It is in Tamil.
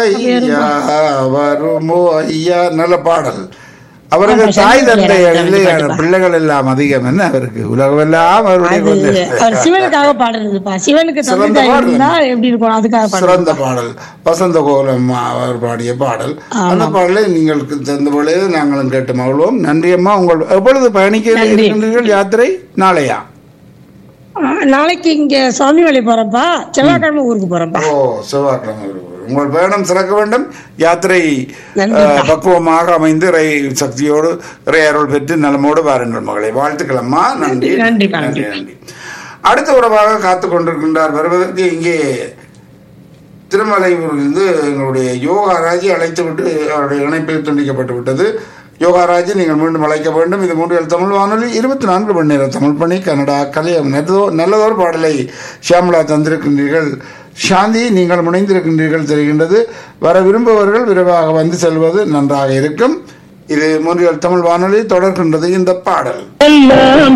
ஐயா வருமோ ஐயா நல்ல பாடல் அவருக்கு ஆமா, தாய் சங்கர் தந்தை ஜெயராமன் இல்லையா பாட்டு. பிள்ளைகள் எல்லாம் அதிகம் என்ன அவருக்கு உலகமெல்லாம் அவருடைய அது கொஞ்சம் அவர் சிவனுக்காக பாடுறதுப்பா சிவனுக்கு தந்தை சிறந்த தாய் பாடல். இருந்தா எப்படி இருக்கும் அதுக்காக பாடுறது சிறந்த பாடல் வசந்த கோலம் அவர் பாடிய பாடல் அந்த பாடலை நீங்கள் தந்த பொழுது நாங்களும் கேட்டு மகிழ்வோம் நன்றி அம்மா உங்கள் எப்பொழுது பயணிக்க நன்றி. இருக்கின்றீர்கள் யாத்திரை நாளையா ஆ, நாளைக்கு இங்க சுவாமிமலை போறப்பா செவ்வாய்க்கிழமை ஊருக்கு போறப்பா ஓ செவ்வாய்க்கிழமை வருவது. உங்கள் பயணம் சிறக்க வேண்டும் யாத்திரை நன்றிப்பா. அஹ், பக்குவமாக அமைந்து இறை சக்தியோடு இறை அருள் பெற்று நலமோடு வாருங்கள் மகளை வாழ்த்துக்கள் அம்மா நன்றி நன்றிப்பா, நன்றி நன்றி அடுத்த உறவாக காத்து கொண்டிருக்கின்றார் வருவதற்கு இங்கே திருமலையூரிலிருந்து எங்களுடைய யோகாராஜி அழைத்து விட்டு அவருடைய இணைப்பில் துண்டிக்கப்பட்டு விட்டது யோகாராஜி நீங்கள் மீண்டும் அழைக்க வேண்டும் இது மூன்றில் தமிழ் வானொலி இருபத்தி நான்கு மணி நேரம் தமிழ் பணி கன்னடா கலையம் நல்லதோ நல்லதொரு பாடலை ஷியாமலா தந்திருக்கின்றீர்கள் சாந்தி நீங்கள் முனைந்திருக்கின்றீர்கள் தெரிகின்றது வர விரும்புபவர்கள் விரைவாக வந்து செல்வது நன்றாக இருக்கும் இது மூன்றில் தமிழ் வானொலி தொடர்கின்றது இந்த பாடல்